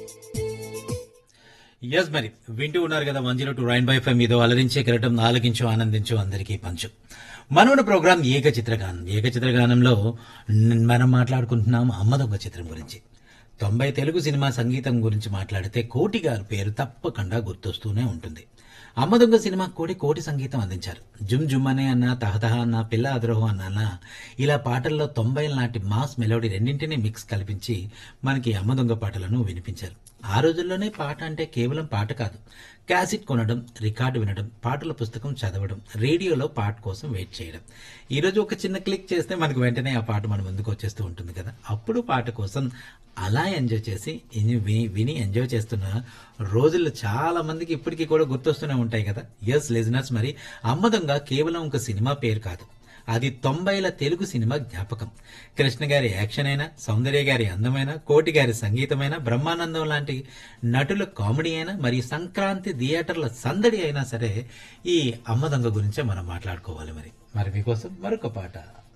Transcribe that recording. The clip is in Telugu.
ఎస్ మరి వింటూ ఉన్నారు కదా one zero two rainbow five మీదో అలరించే కిరటం ఆలకించు ఆనందించు అందరికీ పంచు మనవున ప్రోగ్రాం ఏక చిత్రగానం ఏక చిత్రగానంలో న్- మనం మాట్లాడుకుంటున్నాం అమ్మ దొంగ చిత్రం గురించి తొంభై తెలుగు సినిమా సంగీతం గురించి మాట్లాడితే కోటి గారి పేరు తప్పకుండా గుర్తొస్తూనే ఉంటుంది అమ్మ దొంగ సినిమా కోటి కోటి సంగీతం అందించారు జుమ్ జుమ్ అనే అన్న తహతహ అన్న పిల్ల అద్రోహం అన్న అన్న ఇలా పాటల్లో తొంభైల నాటి మాస్ మెలోడీ రెండింటినీ మిక్స్ కల్పించి మనకి అమ్మ దొంగ పాటలను వినిపించారు ఆ రోజుల్లోనే పాట అంటే కేవలం పాట కాదు క్యాసెట్ కొనడం రికార్డు వినడం పాటల పుస్తకం చదవడం రేడియోలో పాట కోసం వెయిట్ చేయడం ఈరోజు ఒక చిన్న క్లిక్ చేస్తే మనకు వెంటనే ఆ పాట మన ముందుకు వచ్చేస్తూ ఉంటుంది కదా అప్పుడు పాట కోసం అలా ఎంజాయ్ చేసి ఇని- విని విని ఎంజాయ్ చేస్తున్న రోజుల్లో చాలా మందికి ఇప్పటికీ కూడా గుర్తొస్తూనే ఉంటాయి కదా ఎస్ లిజనర్స్ మరి అమ్మదంగా కేవలం ఒక సినిమా పేరు కాదు అది తొంభైల తెలుగు సినిమా జ్ఞాపకం కృష్ణ గారి యాక్షన్ అయినా సౌందర్య గారి అందమైన కోటి గారి సంగీతమైన బ్రహ్మానందం లాంటి నటుల కామెడీ అయినా మరియు సంక్రాంతి థియేటర్ల సందడి అయినా సరే ఈ అమ్మదొంగ గురించే మనం మాట్లాడుకోవాలి మరి మరి మీకోసం మరొక పాట